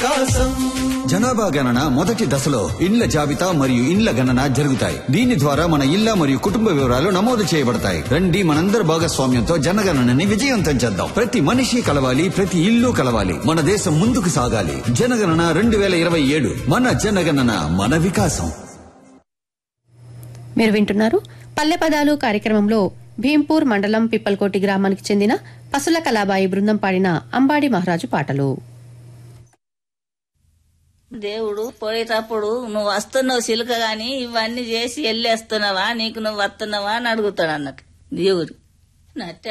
జనాభా గణన మొదటి దశలో ఇండ్ల జాబితా మరియు ఇండ్ల గణన జరుగుతాయి దీని ద్వారా మన ఇళ్ల మరియు కుటుంబ వివరాలు నమోదు చేయబడతాయి రండి మనందరి భాగస్వామ్యంతో జనగణనని విజయవంతం చేద్దాం ప్రతి మనిషి కలవాలి ప్రతి ఇల్లు కలవాలి మన దేశం ముందుకు సాగాలి జనగణన రెండు వేల ఇరవై ఏడు మన జనగణన మన వికాసం మీరు వింటున్నారు పల్లె పదాలు కార్యక్రమంలో భీంపూర్ మండలం పిప్పల్కోటి గ్రామానికి చెందిన పసుల కళాబాయి బృందం పాడిన అంబాడి మహారాజు పాటలు దేవుడు పోయేటప్పుడు నువ్వు వస్తున్నావు చిలుక గాని ఇవన్నీ చేసి వెళ్ళేస్తున్నావా నీకు నువ్వు వస్తున్నావా అని అడుగుతాడు అన్నట్టు దేవుడు నట్ట